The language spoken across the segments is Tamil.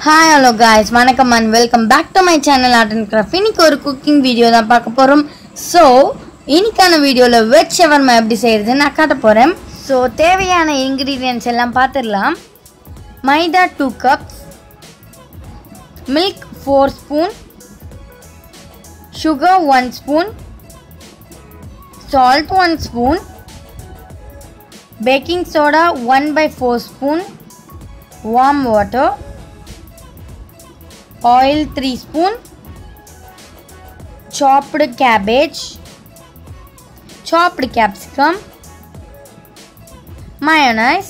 ஹாய் ஹலோ காய்ஸ் வணக்கம் and welcome back to my channel art and craft இன்னைக்கு ஒரு குக்கிங் வீடியோ தான் பார்க்க போகிறோம் ஸோ இன்னைக்கான வீடியோவில் வெஜ் ஷவர்மா எப்படி செய்யறதுன்னு நான் காட்ட போகிறேன் ஸோ தேவையான இன்க்ரீடியன்ஸ் எல்லாம் பார்த்துடலாம் maida two cups milk four spoon sugar one spoon salt one spoon baking soda one by four spoon warm water oil 3 spoon chopped cabbage chopped capsicum mayonnaise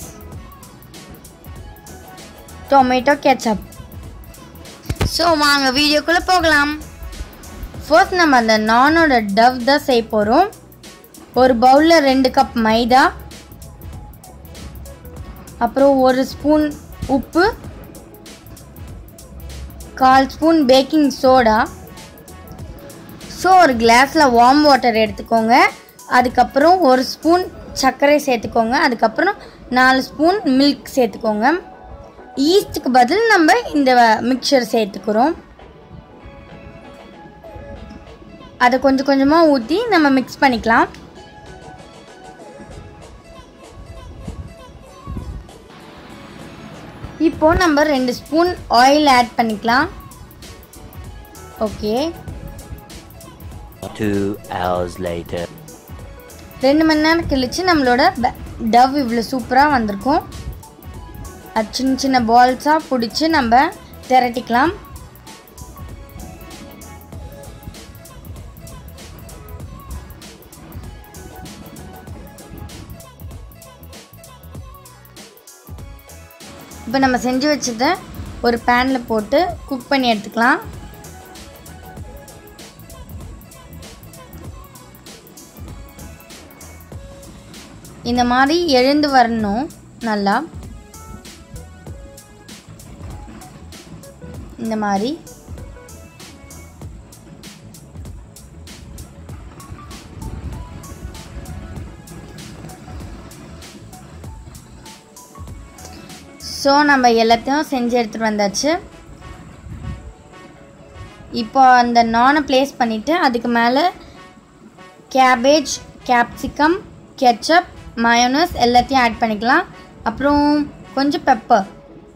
tomato ketchup so வாங்க வீடியோக்குள்ளே போகலாம் ஃபர்ஸ்ட் நம்ம அந்த நானோட டவ் தான் செய்ய போகிறோம் ஒரு பவுலில் ரெண்டு கப் மைதா அப்புறம் ஒரு ஸ்பூன் உப்பு கால் ஸ்பூன் பேக்கிங் சோடா ஸோ ஒரு கிளாஸில் வார்ம் வாட்டர் எடுத்துக்கோங்க அதுக்கப்புறம் ஒரு ஸ்பூன் சர்க்கரை சேர்த்துக்கோங்க அதுக்கப்புறம் நாலு ஸ்பூன் மில்க் சேர்த்துக்கோங்க ஈஸ்ட்டுக்கு பதில் நம்ம இந்த மிக்சர் சேர்த்துக்கிறோம் அதை கொஞ்சம் கொஞ்சமாக ஊற்றி நம்ம மிக்ஸ் பண்ணிக்கலாம் இப்போ நம்ம ரெண்டு ஸ்பூன் ஆயில் ஆட் பண்ணிக்கலாம் ஓகே Two hours later. ரெண்டு மணி நேரம் கழிச்சு நம்மளோட டவ் இவ்வளோ சூப்பராக வந்திருக்கும் அது சின்ன சின்ன பால்ஸாக பிடிச்சி நம்ம திரட்டிக்கலாம் இப்போ நம்ம செஞ்சு வச்சதை ஒரு பேனில் போட்டு குக் பண்ணி எடுத்துக்கலாம் இந்த மாதிரி எழுந்து வரணும் நல்லா இந்த மாதிரி ஸோ நம்ம எல்லாத்தையும் செஞ்சு எடுத்துகிட்டு வந்தாச்சு இப்போ அந்த நானை ப்ளேஸ் பண்ணிவிட்டு அதுக்கு மேலே கேபேஜ் கேப்சிகம் கெச்சப் மயோனஸ் எல்லாத்தையும் ஆட் பண்ணிக்கலாம் அப்புறம் கொஞ்சம் பெப்பர்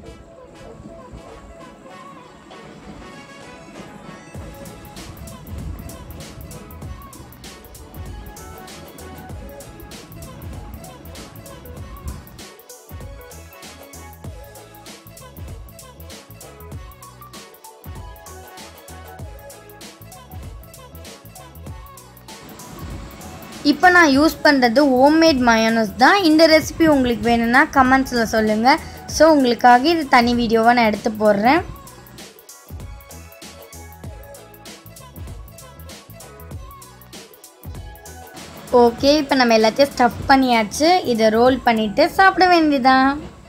இப்போ நான் யூஸ் பண்ணுறது ஹோம்மேட் மயோனஸ் தான் இந்த ரெசிபி உங்களுக்கு வேணும்னா கமெண்ட்ஸில் சொல்லுங்கள் ஸோ உங்களுக்காக இது தனி வீடியோவாக நான் எடுத்து போடுறேன் ஓகே இப்போ நம்ம எல்லாத்தையும் ஸ்டஃப் பண்ணியாச்சு இதை ரோல் பண்ணிவிட்டு சாப்பிட வேண்டியதான்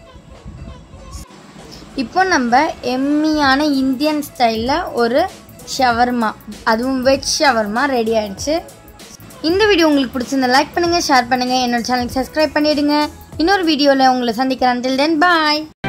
இப்போ நம்ம எம்மியான இந்தியன் ஸ்டைலில் ஒரு ஷவர்மா அதுவும் வெஜ் ஷவர்மா ரெடி ஆயிடுச்சு இந்த வீடியோ உங்களுக்கு பிடிச்சிருந்தா லைக் பண்ணுங்கள் ஷேர் பண்ணுங்கள் என்னோட சேனலுக்கு சப்ஸ்கிரைப் பண்ணிவிடுங்க இன்னொரு வீடியோவில் உங்களை சந்திக்கிறேன் தென் பாய்